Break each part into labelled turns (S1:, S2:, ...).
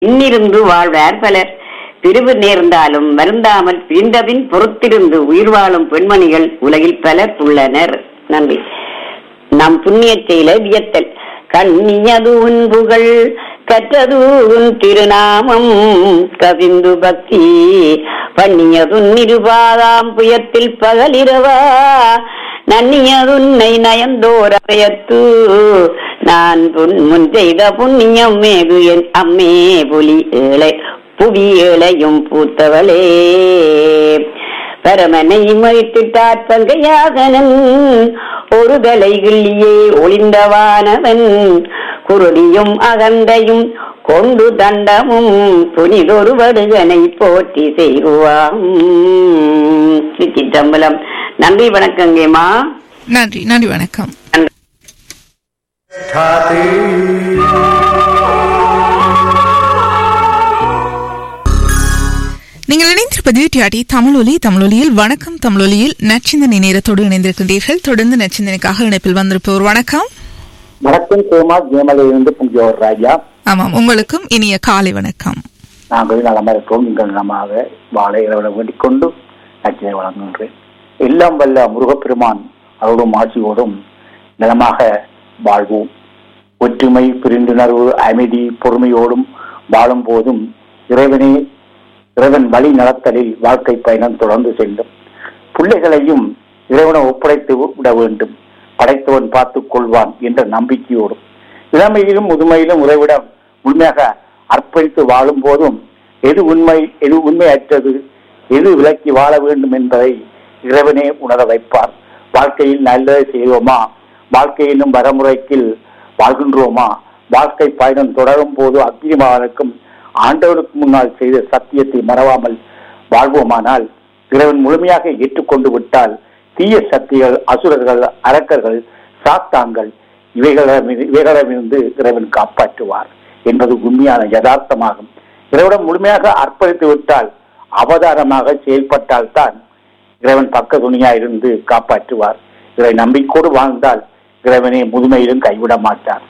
S1: இன்னிருந்து வாழ்வார் பலர் பிரிவு நேர்ந்தாலும் வருந்தாமல் பிரிந்தபின் பொறுத்திருந்து உயிர் வாழும் பெண்மணிகள் உலகில் பலர் உள்ளனர் நன்றி நம் புண்ணிய செயலை வியத்தல் கண்ணியது உன் புகழ் கற்றது உன் திருநாமம் கவிந்து பக்தி பண்ணியதுன் நிருபாதாம் புயத்தில் பகலிரவா நன்னியதுன்னை நயந்தோர் அவையத்து நான் புன் முன் செய்த புண்ணியம் மேகு என் அம்மே புலி ஏழை புவி ஏழையும் பூத்தவளே பரமனை மறித்துட்டார் பங்கையாகனன் ஒரு தலை கிள்ளியே ஒளிந்தவானவன் குருடியும் அகந்தையும் கொண்டு தண்டமும் புனிதொரு வடுகனை போற்றி செய்குவாம் சிற்றம்பலம் நன்றி வணக்கங்கேம்மா
S2: நன்றி நன்றி வணக்கம் நீங்கள் இணைந்திருப்பது டிஆடி தமிழொலி தமிழொலியில் வணக்கம் தமிழொலியில் நச்சிந்தனை நேரத்தோடு இணைந்திருக்கின்றீர்கள் தொடர்ந்து நச்சிந்தனைக்காக இணைப்பில் வந்திருப்பவர் வணக்கம்
S3: வணக்கம் சேமா ஜெயமலையிலிருந்து புங்கியோர் ராஜா
S2: ஆமாம் உங்களுக்கும் இனிய காலை வணக்கம்
S3: நாங்கள் நலமாக இருக்கிறோம் நீங்கள் நலமாக வாழ இறைவனை வேண்டிக் கொண்டு நச்சினை வழங்குகின்றேன் எல்லாம் வல்ல முருகப்பெருமான் அவரோடும் ஆட்சியோடும் நலமாக வாழ்வோம் ஒற்றுமை புரிந்துணர்வு அமைதி பொறுமையோடும் வாழும் போதும் இறைவனே இறைவன் வழி நடத்தலில் வாழ்க்கை பயணம் தொடர்ந்து செல்லும் பிள்ளைகளையும் இறைவனை ஒப்படைத்து விட வேண்டும் படைத்தவன் பார்த்துக் கொள்வான் என்ற நம்பிக்கையோடும் இளமையிலும் முதுமையிலும் உறைவிடம் உண்மையாக அர்ப்பணித்து வாழும் போதும் எது உண்மை எது உண்மையற்றது எது விலக்கி வாழ வேண்டும் என்பதை இறைவனே உணர வைப்பார் வாழ்க்கையில் நல்லதை செய்வோமா வாழ்க்கை என்னும் வரமுறைக்கில் வாழ்கின்றோமா வாழ்க்கை பயணம் தொடரும் போது அக்னிமாவனுக்கும் ஆண்டவனுக்கு முன்னால் செய்த சத்தியத்தை மறவாமல் வாழ்வோமானால் இறைவன் முழுமையாக ஏற்றுக்கொண்டு விட்டால் தீய சக்திகள் அசுரர்கள் அரக்கர்கள் சாத்தாங்கள் இவைகளிடமிருந்து இவைகளிடமிருந்து இறைவன் காப்பாற்றுவார் என்பது உண்மையான யதார்த்தமாகும் இறைவன் முழுமையாக அர்ப்பணித்து விட்டால் அவதாரமாக செயல்பட்டால் தான் இறைவன் பக்க துணியா இருந்து காப்பாற்றுவார் இறை நம்பிக்கோடு வாழ்ந்தால் இறைவனை முதுமையிலும் கைவிட மாட்டார்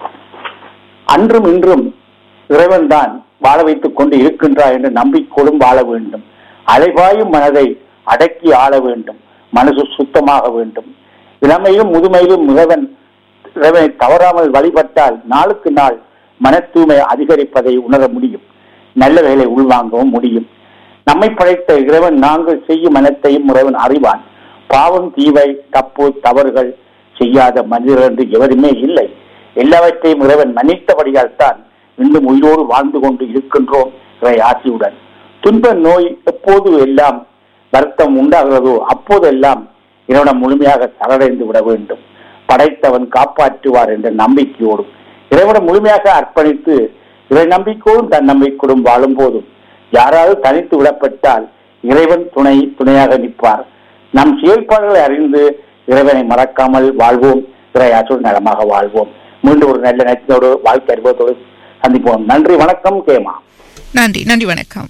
S3: அன்றும் இன்றும் இறைவன் தான் வாழ வைத்துக் கொண்டு இருக்கின்றார் என்று நம்பிக்கோடும் வாழ வேண்டும் அலைபாயும் மனதை அடக்கி ஆள வேண்டும் மனசு சுத்தமாக வேண்டும் இளமையிலும் முதுமையிலும் இறைவன் இறைவனை தவறாமல் வழிபட்டால் நாளுக்கு நாள் மன தூய்மை அதிகரிப்பதை உணர முடியும் நல்ல வேலை உள்வாங்கவும் முடியும் நம்மை படைத்த இறைவன் நாங்கள் செய்யும் மனத்தையும் இறைவன் அறிவான் பாவம் தீவை தப்பு தவறுகள் செய்யாத மனிதர் என்று எவருமே இல்லை எல்லாவற்றையும் இறைவன் மன்னித்தபடியால் தான் இன்னும் உயிரோடு வாழ்ந்து கொண்டு இருக்கின்றோம் இறை ஆசியுடன் துன்ப நோய் எப்போது எல்லாம் வருத்தம் உண்டாகிறதோ அப்போதெல்லாம் இறைவனம் முழுமையாக சரணடைந்து விட வேண்டும் படைத்தவன் காப்பாற்றுவார் என்ற நம்பிக்கையோடும் இறைவனம் முழுமையாக அர்ப்பணித்து இறை நம்பிக்கையோடும் தன் நம்பிக்கையோடும் வாழும் போதும் யாராவது தனித்து விடப்பட்டால் இறைவன் துணை துணையாக நிற்பார் நம் செயல்பாடுகளை அறிந்து இறைவனை மறக்காமல் வாழ்வோம் இறையாற்றோடு நலமாக வாழ்வோம் மீண்டும் ஒரு நல்ல நட்சத்தோடு வாழ்க்கை அனுபவத்தோடு சந்திப்போம் நன்றி வணக்கம் கேமா
S2: நன்றி நன்றி வணக்கம்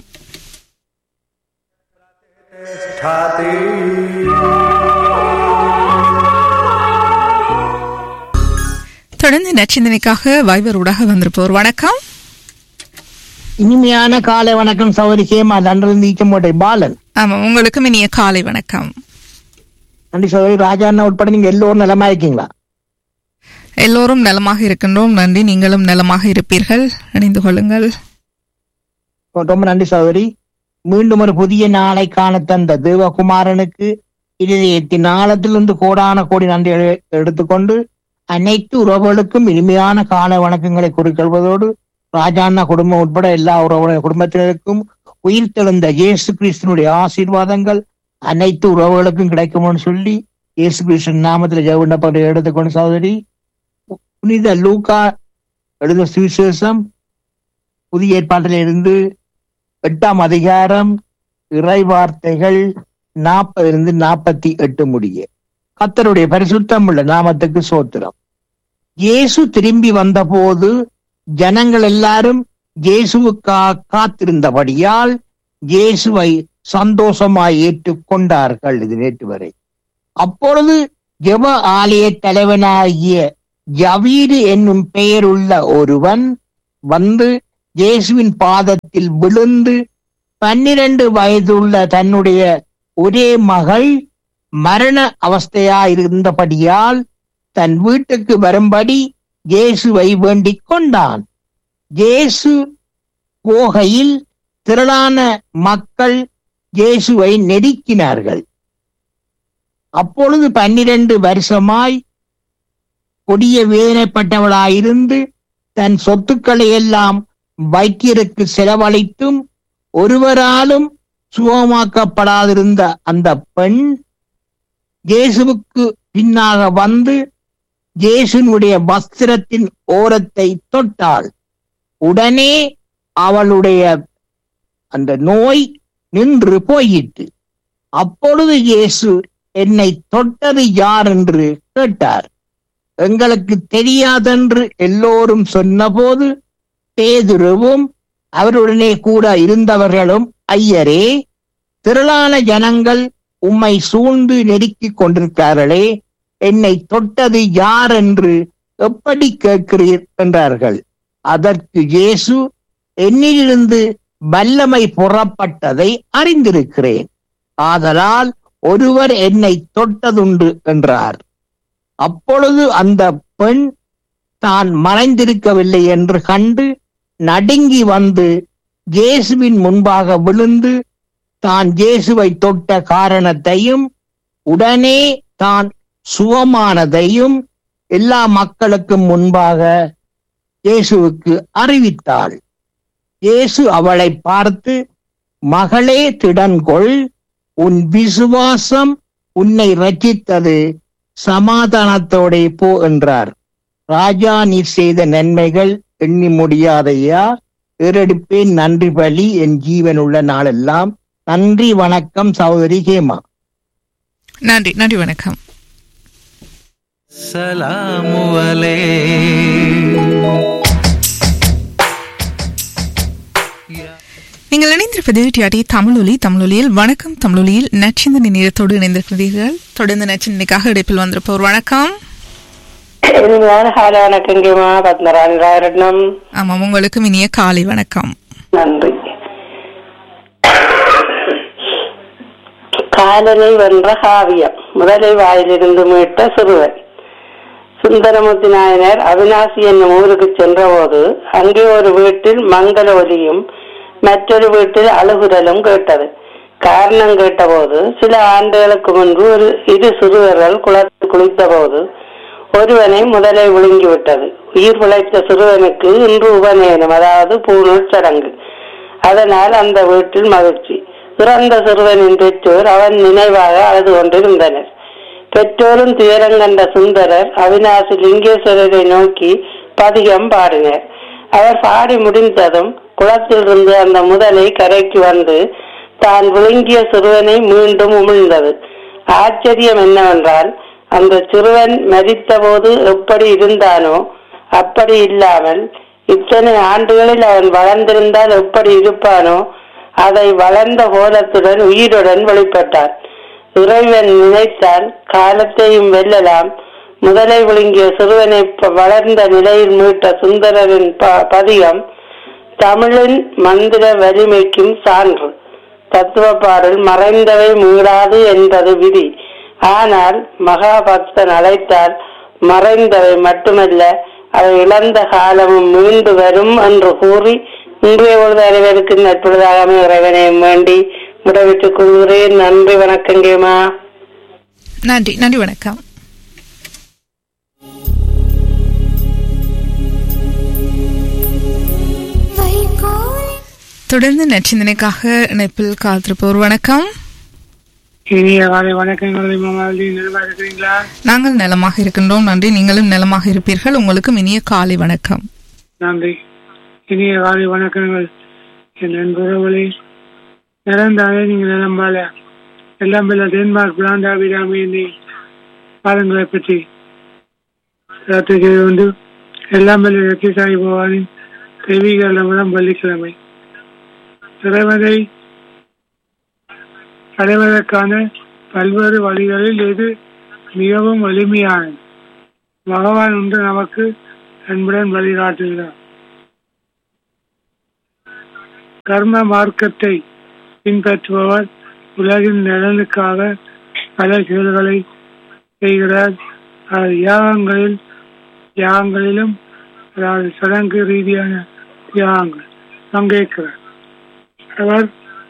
S2: தொடர்ந்து நச்சிந்தனைக்காக வைவர் ஊடாக வந்திருப்பவர் வணக்கம்
S4: இனிமையான காலை வணக்கம் சௌரி கேமா நன்றிருந்து ஈச்சமோட்டை பாலன்
S2: ஆமாம் உங்களுக்கும் இனிய காலை வணக்கம்
S4: நன்றி சௌரி ராஜா அண்ணா உட்பட நீங்க எல்லோரும் நலமா இருக்கீங்களா
S2: எல்லோரும் நலமாக இருக்கின்றோம் நன்றி நீங்களும் நலமாக இருப்பீர்கள் இணைந்து கொள்ளுங்கள்
S4: ரொம்ப நன்றி சௌரி மீண்டும் ஒரு புதிய நாளை காண தந்த தேவகுமாரனுக்கு இதயத்தின் ஆழத்திலிருந்து கோடான கோடி நன்றி எடு- எடுத்துக்கொண்டு அனைத்து உறவுகளுக்கும் இனிமையான கால வணக்கங்களை குறிக்கொள்வதோடு ராஜாண்ணா குடும்பம் உட்பட எல்லா உறவு குடும்பத்தினருக்கும் உயிர் தெழுந்த இயேசு கிறிஸ்தனுடைய ஆசீர்வாதங்கள் அனைத்து உறவுகளுக்கும் கிடைக்கும்னு சொல்லி இயேசு கிறிஸ்தன் நாமத்தில் ஜெவண்டப்பட்டு எடுத்துக்கொண்டு சகோதரி புனித லூக்கா எழுத சுவிசேஷம் புதிய ஏற்பாட்டில் இருந்து எட்டாம் அதிகாரம் இறை வார்த்தைகள் நாற்பதிலிருந்து நாற்பத்தி எட்டு முடிய கத்தருடைய பரிசுத்தம் உள்ள நாமத்துக்கு சோத்திரம் இயேசு திரும்பி வந்தபோது ஜனங்கள் எல்லாரும் இயேசுவுக்காக காத்திருந்தபடியால் இயேசுவை சந்தோஷமாய் ஏற்றுக்கொண்டார்கள் இது நேற்று வரை அப்பொழுது ஜெப ஆலய தலைவனாகிய ஜவீரு என்னும் பெயருள்ள ஒருவன் வந்து இயேசுவின் பாதத்தில் விழுந்து பன்னிரண்டு வயதுள்ள தன்னுடைய ஒரே மகள் மரண அவஸ்தையாயிருந்தபடியால் தன் வீட்டுக்கு வரும்படி இயேசுவை வேண்டிக் கொண்டான் இயேசு போகையில் திரளான மக்கள் இயேசுவை நெருக்கினார்கள் அப்பொழுது பன்னிரண்டு வருஷமாய் கொடிய வேதனைப்பட்டவளாயிருந்து தன் சொத்துக்களை எல்லாம் வைத்தியருக்கு செலவழித்தும் ஒருவராலும் சுகமாக்கப்படாதிருந்த அந்த பெண் இயேசுவுக்கு பின்னாக வந்து இயேசுனுடைய வஸ்திரத்தின் ஓரத்தை தொட்டாள் உடனே அவளுடைய அந்த நோய் நின்று போயிற்று அப்பொழுது இயேசு என்னை தொட்டது யார் என்று கேட்டார் எங்களுக்கு தெரியாதென்று எல்லோரும் சொன்னபோது பேதுருவும் அவருடனே கூட இருந்தவர்களும் ஐயரே திரளான ஜனங்கள் உம்மை சூழ்ந்து நெருக்கிக் கொண்டிருக்கிறார்களே என்னை தொட்டது யார் என்று எப்படி கேட்கிறீர் என்றார்கள் அதற்கு இயேசு என்னிலிருந்து வல்லமை புறப்பட்டதை அறிந்திருக்கிறேன் ஆதலால் ஒருவர் என்னை தொட்டதுண்டு என்றார் அப்பொழுது அந்த பெண் தான் மறைந்திருக்கவில்லை என்று கண்டு நடுங்கி வந்து இயேசுவின் முன்பாக விழுந்து தான் இயேசுவை தொட்ட காரணத்தையும் உடனே தான் சுகமானதையும் எல்லா மக்களுக்கும் முன்பாக இயேசுவுக்கு அறிவித்தாள் இயேசு அவளை பார்த்து மகளே திடன்கொள் உன் விசுவாசம் உன்னை ரட்சித்தது சமாதானத்தோட போ என்றார் ராஜா நீ செய்த நன்மைகள் எண்ணி முடியாதையா ஏறெடுப்பேன் நன்றி பலி என் ஜீவன் உள்ள நாளெல்லாம் நன்றி வணக்கம் சகோதரி ஹேமா
S2: நன்றி நன்றி வணக்கம்
S5: சலாமு அலே
S2: நீங்கள் இணைந்திருப்பது டிஆர்டி தமிழொலி தமிழொலியில் வணக்கம் தமிழொலியில் நச்சிந்தனை நேரத்தோடு இணைந்திருக்கிறீர்கள் தொடர்ந்து நச்சிந்தனைக்காக இடைப்பில் வந்திருப்போர் வணக்கம்
S6: ഞാൻ ഹാലാണ് കെങ്കിമ പത്മരാണി രായരത്നം
S2: ஆமாம் உங்களுக்கும் இனிய காலை வணக்கம்
S6: நன்றி காலனை வென்ற காவியம் முதலை வாயிலிருந்து மீட்ட சிறுவன் சுந்தரமுத்தி நாயனர் அவினாசி என்னும் ஊருக்கு சென்றபோது அங்கே ஒரு வீட்டில் மங்கள ஒலியும் மற்றொரு வீட்டில் அழுகுரலும் கேட்டது காரணம் கேட்டபோது சில ஆண்டுகளுக்கு முன்பு ஒரு இரு சிறுவர்கள் குளத்தில் குளித்தபோது ஒருவனை முதலை விழுங்கிவிட்டது உயிர் பிழைத்த சிறுவனுக்கு இன்று உபநயனம் அதாவது பூணூல் சடங்கு அதனால் அந்த வீட்டில் மகிழ்ச்சி இறந்த சிறுவனின் பெற்றோர் அவன் நினைவாக அழுது கொண்டிருந்தனர் பெற்றோரும் துயரம் கண்ட சுந்தரர் அவினாசி லிங்கேஸ்வரரை நோக்கி பதிகம் பாடினர் அவர் பாடி முடிந்ததும் குளத்திலிருந்து அந்த முதலை கரைக்கு வந்து தான் விழுங்கிய சிறுவனை மீண்டும் உமிழ்ந்தது ஆச்சரியம் என்னவென்றால் அந்த சிறுவன் மரித்தபோது எப்படி இருந்தானோ அப்படி இல்லாமல் இத்தனை ஆண்டுகளில் அவன் வளர்ந்திருந்தால் எப்படி இருப்பானோ அதை வளர்ந்த கோலத்துடன் உயிருடன் வெளிப்பட்டான் இறைவன் நினைத்தால் காலத்தையும் வெல்லலாம் முதலை விழுங்கிய சிறுவனை ப- வளர்ந்த நிலையில் மீட்ட சுந்தரரின் ப- பதிகம் தமிழின் மந்திர வலிமைக்கும் சான்று தத்துவ பாடல் மறைந்தவை மீளாது என்பது விதி ஆனால் மகாபக்தன் அழைத்தால் மறைந்தவை மட்டுமல்ல அவை இழந்த காலமும் மீண்டு வரும் என்று கூறி இன்றைய பொழுது அனைவருக்கு நட்புறதாக இறைவனையும் வேண்டி விடைபெற்றுக் கொள்கிறேன் நன்றி வணக்கங்கேமா
S2: நன்றி நன்றி வணக்கம் தொடர்ந்து நச்சிந்தனைக்காக இணைப்பில் காத்திருப்போர் வணக்கம்
S7: இனிய காலை வணக்கங்கள் மாமாவதி நிர்வாக இருக்கிறீங்களா
S2: நாங்கள் நலமாக இருக்கின்றோம் நன்றி நீங்களும் நலமாக இருப்பீர்கள் உங்களுக்கும் இனிய காலை வணக்கம்
S7: நன்றி இனிய காலை வணக்கங்கள் என் நண்பர்களே நிறந்தாலே நீங்க நிலம்பால எல்லாம் வல்ல டென்மார்க் பிராண்டா விடாமையினை பாதங்களை பற்றி பிரார்த்தனை செய்து கொண்டு எல்லாம் வல்ல ரத்திசாயி பவானின் தெய்வீக லமனம் வெள்ளிக்கிழமை இறைவனை அடைவதற்கான பல்வேறு வழிகளில் இது மிகவும் எளிமையானது பகவான் ஒன்று நமக்கு அன்புடன் வழிகாட்டுகிறார் கர்ம மார்க்கத்தை பின்பற்றுபவர் உலகின் நலனுக்காக பல செயல்களை செய்கிறார் அது யாகங்களில் யாகங்களிலும் அதாவது சடங்கு ரீதியான யாகங்கள் பங்கேற்கிறார் அவர்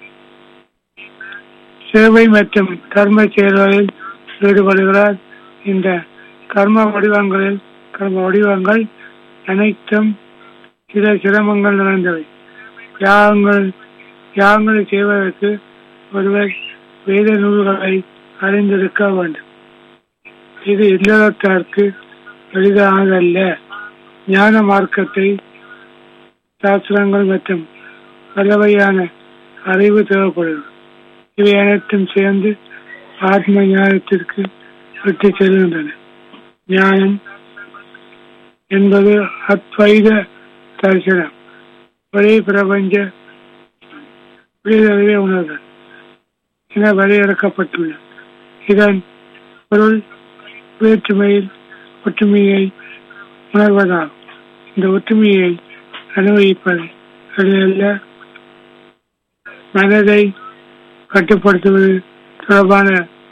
S7: சேவை மற்றும் கர்ம செயல்களில் ஈடுபடுகிறார் இந்த கர்ம வடிவங்களில் கர்ம வடிவங்கள் அனைத்தும் சில சிரமங்கள் நிறைந்தவை யாகங்கள் யாகங்களை செய்வதற்கு ஒருவர் வேத நூல்களை அறிந்திருக்க வேண்டும் இது இல்லறத்தாருக்கு எளிதானதல்ல ஞான மார்க்கத்தை சாஸ்திரங்கள் மற்றும் பலவையான அறிவு தேவைப்படுகிறது இவை அனைத்தும் சேர்ந்து ஆத்ம ஞானத்திற்கு விட்டு செல்கின்றன ஞானம் என்பது அத்வைத தரிசனம் ஒரே பிரபஞ்ச விடுதலையை உணர்தல் என வரையறுக்கப்பட்டுள்ளது இதன் பொருள் வேற்றுமையில் ஒற்றுமையை உணர்வதாகும் இந்த ஒற்றுமையை அனுபவிப்பது அல்ல மனதை கட்டுப்படுத்துவது தொடர்பான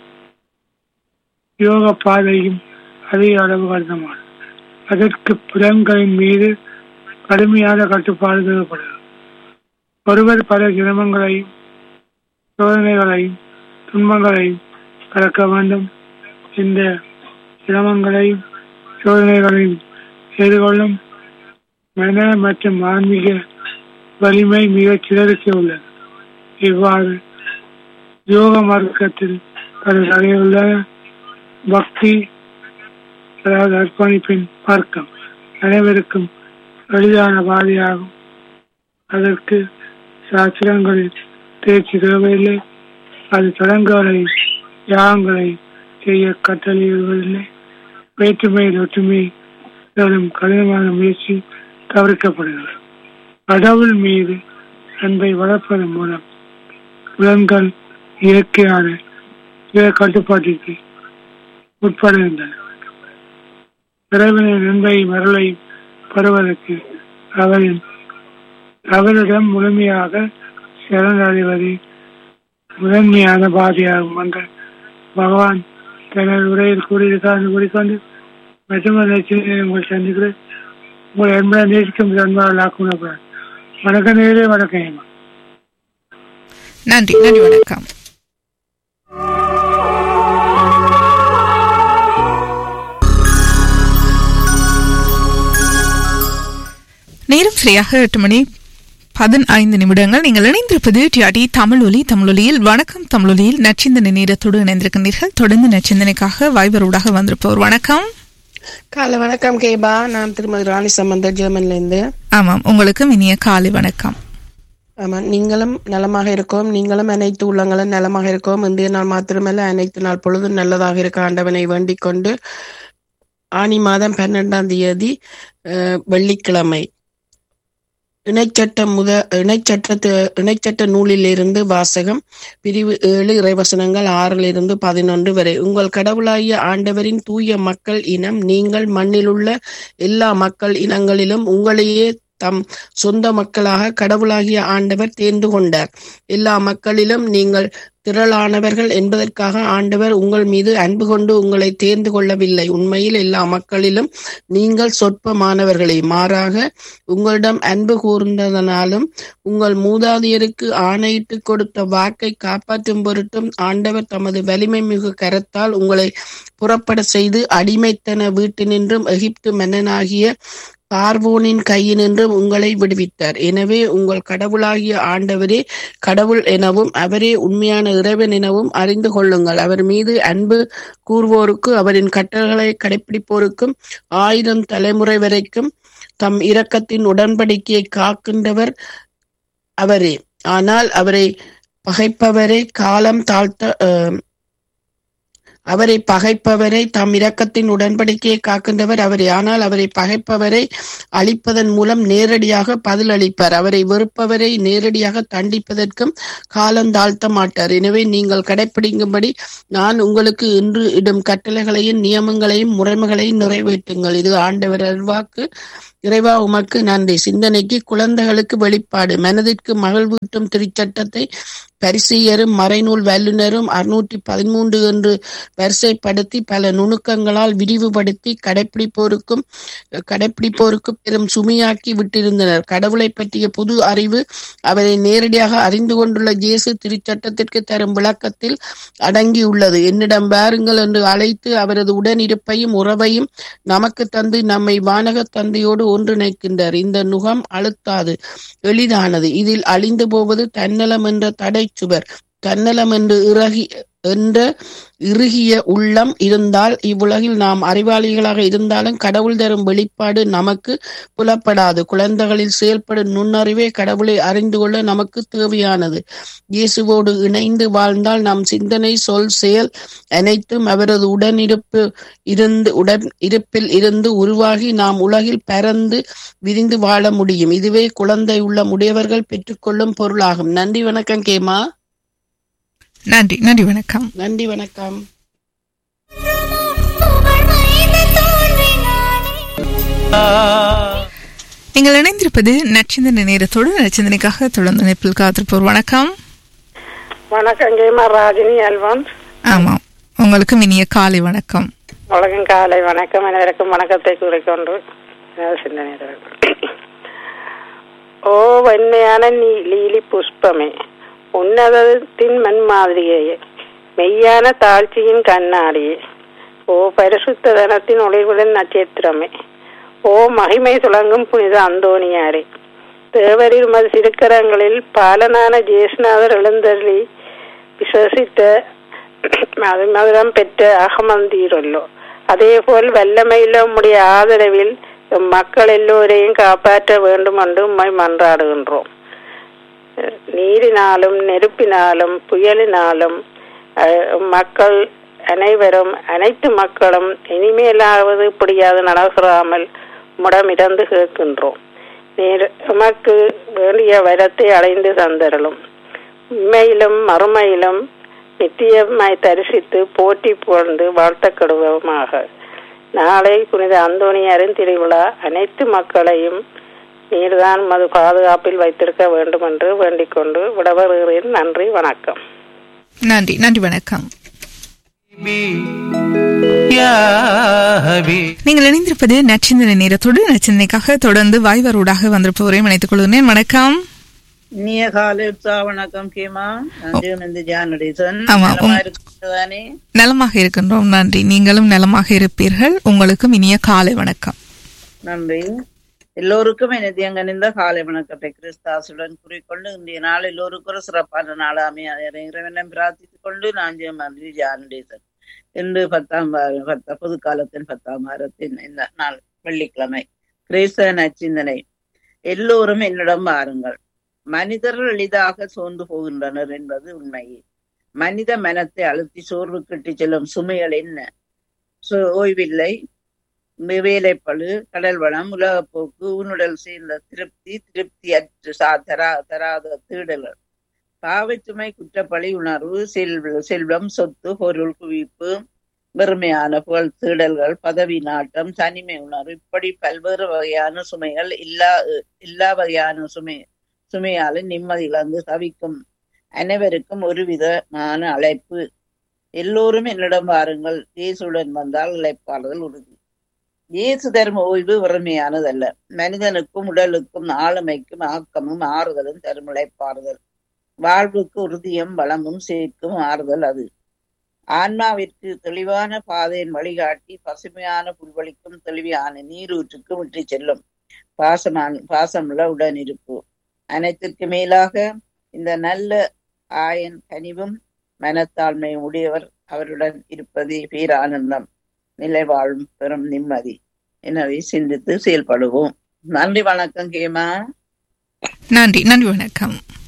S7: யோக பாதையும் அதிக அளவு கடினமானது அதற்கு புலன்களின் மீது கடுமையான கட்டுப்பாடு தேவைப்படுகிறது ஒருவர் பல சிரமங்களையும் சோதனைகளையும் துன்பங்களையும் கடக்க வேண்டும் இந்த சிரமங்களையும் சோதனைகளையும் எதிர்கொள்ளும் மன மற்றும் ஆன்மீக வலிமை மிகச் சிலருக்கு உள்ளது இவ்வாறு யோக மார்க்கத்தில் பல தடைகள் உள்ளன பக்தி அதாவது அர்ப்பணிப்பின் மார்க்கம் அனைவருக்கும் எளிதான பாதையாகும் அதற்கு சாஸ்திரங்களில் தேர்ச்சி தேவையில்லை அது சடங்குகளை யாகங்களை செய்ய கட்டளையிடுவதில்லை வேற்றுமையில் ஒற்றுமை மேலும் கடினமான முயற்சி தவிர்க்கப்படுகிறது கடவுள் மீது அன்பை வளர்ப்பதன் மூலம் புலன்கள் இயற்கையான பிற கட்டுப்பாட்டிற்கு உட்படுகின்றன இறைவனின் அன்பையும் அருளையும் பெறுவதற்கு அவரின் அவரிடம் முழுமையாக சரணடைவதே முதன்மையான பாதையாகும் என்று பகவான் தனது உரையில் கூறியிருக்கார் என்று கூறிக்கொண்டு மற்றொரு லட்சியம் உங்கள் சந்திக்கிறேன் உங்கள் என்பதை நேசிக்கும் அன்பால் ஆக்கும் வணக்கம் நேரே வணக்கம் ஏமா
S2: நன்றி நன்றி வணக்கம் நேரம் சரியாக எட்டு மணி பதினைந்து நிமிடங்கள் நீங்கள் இணைந்திருப்பது டிஆடி தமிழ் ஒலி தமிழொலியில் வணக்கம் தமிழொலியில் நச்சிந்தனை நேரத்தோடு இணைந்திருக்கின்றீர்கள் தொடர்ந்து நச்சிந்தனைக்காக வாய்வரோடாக வந்திருப்பவர் வணக்கம்
S5: காலை வணக்கம் கேபா நான் திருமதி ராணி சம்பந்தர் ஜெர்மன்ல இருந்து
S2: ஆமாம் உங்களுக்கும் இனிய காலை வணக்கம்
S5: ஆமா நீங்களும் நலமாக இருக்கோம் நீங்களும் அனைத்து உள்ளங்களும் நலமாக இருக்கோம் இன்றைய நாள் மாத்திரமல்ல அனைத்து நாள் பொழுதும் நல்லதாக இருக்க ஆண்டவனை வேண்டிக் கொண்டு ஆனி மாதம் பன்னெண்டாம் தேதி அஹ், வெள்ளிக்கிழமை இணைச்சட்டம் முத இணைச்சட்ட இணைச்சட்ட நூலிலிருந்து வாசகம் பிரிவு ஏழு இறைவசனங்கள் ஆறிலிருந்து பதினொன்று வரை உங்கள் கடவுளாகிய ஆண்டவரின் தூய மக்கள் இனம் நீங்கள் மண்ணிலுள்ள எல்லா மக்கள் இனங்களிலும் உங்களையே தம் சொந்த மக்களாக கடவுளாகிய ஆண்டவர் தேர்ந்து கொண்டார் எல்லா மக்களிலும் நீங்கள் திரளானவர்கள் என்பதற்காக ஆண்டவர் உங்கள் மீது அன்பு கொண்டு உங்களை தேர்ந்து கொள்ளவில்லை உண்மையில் எல்லா மக்களிலும் நீங்கள் சொற்பமானவர்களே மாறாக உங்களிடம் அன்பு கூர்ந்ததனாலும் உங்கள் மூதாதையருக்கு ஆணையிட்டு கொடுத்த வாக்கை காப்பாற்றும் பொருட்டும் ஆண்டவர் தமது வலிமை மிகு கரத்தால் உங்களை புறப்பட செய்து அடிமைத்தன வீட்டினின்றும் எகிப்து மன்னனாகிய பார்வோனின் கையினின்றும் உங்களை விடுவித்தார் எனவே உங்கள் கடவுளாகிய ஆண்டவரே கடவுள் எனவும் அவரே உண்மையான இறைவன் எனவும் அறிந்து கொள்ளுங்கள் அவர் மீது அன்பு கூறுவோருக்கு அவரின் கட்டளைகளை கடைபிடிப்போருக்கும் ஆயிரம் தலைமுறை வரைக்கும் தம் இரக்கத்தின் உடன்படிக்கையை காக்கின்றவர் அவரே ஆனால் அவரை பகைப்பவரை காலம் தாழ்த்த அஹ், அவரை பகைப்பவரை தம் இரக்கத்தின் உடன்படிக்கையை காக்கின்றவர் அவரை ஆனால் அவரை பகைப்பவரை அழிப்பதன் மூலம் நேரடியாக பதில் அளிப்பார் அவரை வெறுப்பவரை நேரடியாக தண்டிப்பதற்கும் காலம் தாழ்த்த மாட்டார் எனவே நீங்கள் கடைப்பிடிக்கும்படி நான் உங்களுக்கு இன்று இடும் கட்டளைகளையும் நியமங்களையும் முறைமைகளையும் நிறைவேற்றுங்கள் இது ஆண்டவர் அருள்வாக்கு இறைவா உமக்கு நன்றி சிந்தனைக்கு குழந்தைகளுக்கு வெளிப்பாடு மனதிற்கு மகிழ்வூட்டும் திருச்சட்டத்தை பரிசெயரும் மறைநூல் வல்லுநரும் அறுநூற்றி பதிமூன்று என்று வரிசைப்படுத்தி பல நுணுக்கங்களால் விரிவுபடுத்தி கடைப்பிடிப்போருக்கும் கடைப்பிடிப்போருக்கு பெரும் சுமையாக்கி விட்டிருந்தனர் கடவுளை பற்றிய புது அறிவு அவரை நேரடியாக அறிந்து கொண்டுள்ள இயேசு திருச்சட்டத்திற்கு தரும் விளக்கத்தில் அடங்கியுள்ளது என்னிடம் வாருங்கள் என்று அழைத்து அவரது உடனிருப்பையும் உறவையும் நமக்கு தந்து நம்மை வானக தந்தையோடு ஒன்றிணைக்கின்றார் இந்த நுகம் அழுத்தாது எளிதானது இதில் அழிந்து போவது தன்னலம் என்ற தடைச்சுவர் தன்னலம் என்று இறகி என்ற இறுகிய உள்ளம் இருந்தால் இவ்வுலகில் நாம் அறிவாளிகளாக இருந்தாலும் கடவுள் தரும் வெளிப்பாடு நமக்கு புலப்படாது குழந்தைகளில் செயல்படும் நுண்ணறிவே கடவுளை அறிந்து கொள்ள நமக்கு தேவையானது இயேசுவோடு இணைந்து வாழ்ந்தால் நம் சிந்தனை சொல் செயல் அனைத்தும் அவரது உடனிருப்பு இருந்து உடன் இருப்பில் இருந்து உருவாகி நாம் உலகில் பரந்து விரிந்து வாழ முடியும் இதுவே குழந்தை உள்ள உடையவர்கள் பெற்றுக்கொள்ளும் பொருளாகும் நன்றி வணக்கம் கேமா
S2: நன்றி நன்றி வணக்கம்
S5: நன்றி வணக்கம்
S2: நீங்கள் இணைந்திருப்பது நச்சிந்தனை நேரத்தோடு நச்சிந்தனைக்காக தொடர்ந்து இணைப்பில் காத்திருப்போர் வணக்கம்
S6: வணக்கம் கேமா ராஜினி அல்வான்ஸ்
S2: ஆமாம் உங்களுக்கும் இனிய காலை வணக்கம்
S6: வணக்கம் காலை வணக்கம் அனைவருக்கும் வணக்கத்தை கூறிக்கொண்டு எனது சிந்தனை தொடரும். ஓ வெண்மையான நீ லீலி புஷ்பமே உன்னதத்தின் மண் மாதிரியே மெய்யான தாழ்ச்சியின் கண்ணாடியே ஓ பரிசுத்த தனத்தின் ஒளிவுடன் நட்சத்திரமே ஓ மகிமை துளங்கும் புனித அந்தோணியாரே தேவரில் மது சிறுக்கரங்களில் பாலனான ஜேசுநாதர் எழுந்தருளி விசுவசித்த மது மதுரம் பெற்ற அகமந்தீரல்லோ அதேபோல் வல்லமையில உம்முடைய ஆதரவில் எம் மக்கள் எல்லோரையும் காப்பாற்ற வேண்டும் என்று உம்மை மன்றாடுகின்றோம் நீரினாலும் நெருப்பினாலும் புயலினாலும் அஹ், மக்கள் அனைவரும் அனைத்து மக்களும் இனிமேலாவது இப்படியாவது நடக்கிறாமல் முடமிடந்து கேட்கின்றோம் நீர் உமக்கு வேண்டிய வரத்தை அடைந்து தந்தரலும் உண்மையிலும் மறுமையிலும் நித்தியமாய் தரிசித்து போற்றி புகழ்ந்து வாழ்த்தக்கடுவமாக நாளை புனித அந்தோணியாரின் திருவிழா அனைத்து மக்களையும் நீர்தான் மது பாதுகாப்பில் வைத்திருக்க வேண்டும் என்று வேண்டிக் கொண்டு விடவருகிறேன் நன்றி வணக்கம்
S2: நன்றி நன்றி வணக்கம் நீங்கள் இணைந்திருப்பது நச்சிந்தனை நேரத்தோடு நச்சிந்தனைக்காக தொடர்ந்து வாய்வரோடாக வந்திருப்பவரையும் இணைத்துக் கொள்கிறேன் வணக்கம்
S8: இனிய காலை உற்சாக வணக்கம் கேமா நன்றி இந்த ஜானடேசன்
S2: ஆமா,
S8: நலமா
S2: உம்.
S8: இருக்கிறதானே
S2: நலமாக இருக்கின்றோம் நன்றி நீங்களும் நலமாக இருப்பீர்கள் உங்களுக்கும் இனிய காலை வணக்கம்
S8: நன்றி எல்லோருக்கும் எனது அங்கனிந்த காலை வணக்கத்தை கிறிஸ்தாசுடன் கூறிக்கொண்டு இன்றைய நாள் எல்லோருக்கும் ஒரு சிறப்பான நாளாமே இறைவனை பிரார்த்தித்துக் கொண்டு நான் நன்றி ஜானடேசன் இன்று பத்தாம் வாரம் பத்த பொது காலத்தின் பத்தாம் வாரத்தின் இந்த நாள் வெள்ளிக்கிழமை கிறிஸ்தவ நச்சிந்தனை எல்லோரும் என்னிடம் வாருங்கள் மனிதர்கள் எளிதாக சோர்ந்து போகின்றனர் என்பது உண்மையே மனித மனத்தை அழுத்தி சோர்வு கட்டிச் செல்லும் சுமைகள் என்ன சோ- ஓய்வில்லை வே- வேலைப்பளு கடல் வளம் உலகப்போக்கு உன்னுடல் சேர்ந்த திருப்தி திருப்தி அற்று சா தரா தராத தீடல்கள் பாவச்சுமை குற்றப்பழி உணர்வு செல்வ செல்வம் சொத்து பொருள் குவிப்பு வெறுமையான புகழ் தேடல்கள் பதவி நாட்டம் தனிமை உணர்வு இப்படி பல்வேறு வகையான சுமைகள் எல்லா எல்லா வகையான சுமை சுமையால நிம்மதி இழந்து தவிக்கும் அனைவருக்கும் ஒரு விதமான அழைப்பு எல்லோரும் என்னிடம் வாருங்கள் இயேசுடன் வந்தால் இழைப்பாளர்கள் உறுதி இயேசு தரும் ஓய்வு வறுமையானதல்ல மனிதனுக்கும் உடலுக்கும் ஆளுமைக்கும் ஆக்கமும் ஆறுதலும் தரும் இழைப்பாறுதல் வாழ்வுக்கு உறுதியும் வளமும் சேர்க்கும் ஆறுதல் அது ஆன்மாவிற்கு தெளிவான பாதையின் வழிகாட்டி பசுமையான புல்வெளிக்கும் தெளிவான நீரூற்றுக்கும் விட்டு செல்லும் பாசமான பாசமுள்ள உடனிருப்பு அனைத்திற்கு மேலாக இந்த நல்ல ஆயன் கனிவும் மனத்தாழ்மை உடையவர் அவருடன் இருப்பதே பேரானந்தம் நிலை வாழும் பெரும் நிம்மதி எனவே சிந்தித்து செயல்படுவோம் நன்றி வணக்கம் கேமா
S2: நன்றி நன்றி வணக்கம்